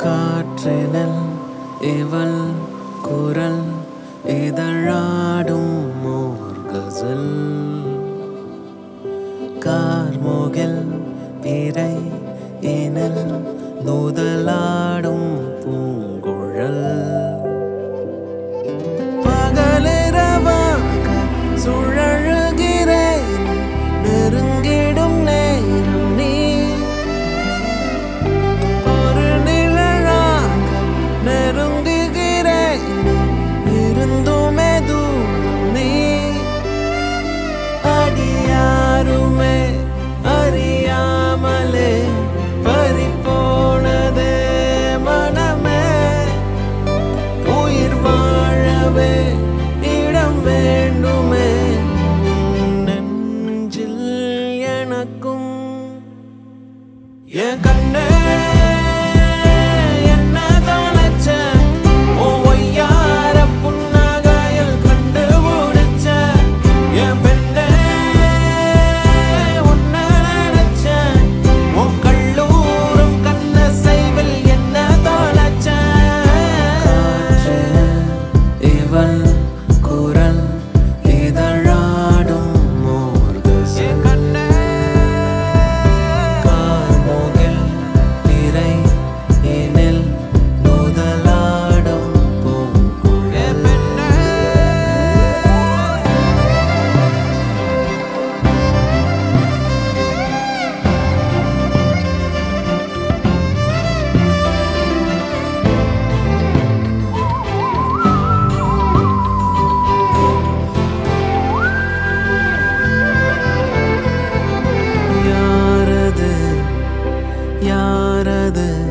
காற்றினில் இவள் குரல் இதழாடும் ஓர் கசல் கார்முகில் பிறை இனில் நூதலாடும் பூங்குழல் பகலிரவாக சுழழுகிறேன் நெருங்கிடும் நேரம் நீ ஒரு நிழலாக நெருங்குகிறேன் இருந்துமே தூரம் நீ அடியாருமே அறியாமலே பறிபோனதே மனமே உயிர் வாழவே இடம் வேண்டுமே உன் நெஞ்சில் எனக்கும் என் கண்ணே என்ன தொலைச்ச உன் ஒய்யார புன்னகையில் கண்டுபிடிச்ச என் பெண்ணே உன்னை நினைச்ச உன் கல்லூரும் கண்ண செய்வில் என்ன தொலைச்ச இவள் குரல் இதழாடும் மோர்கசே கண்ணே கார்முகில் திரை இனில் நுதலாடும் பூங்குழல் யாரது யாரது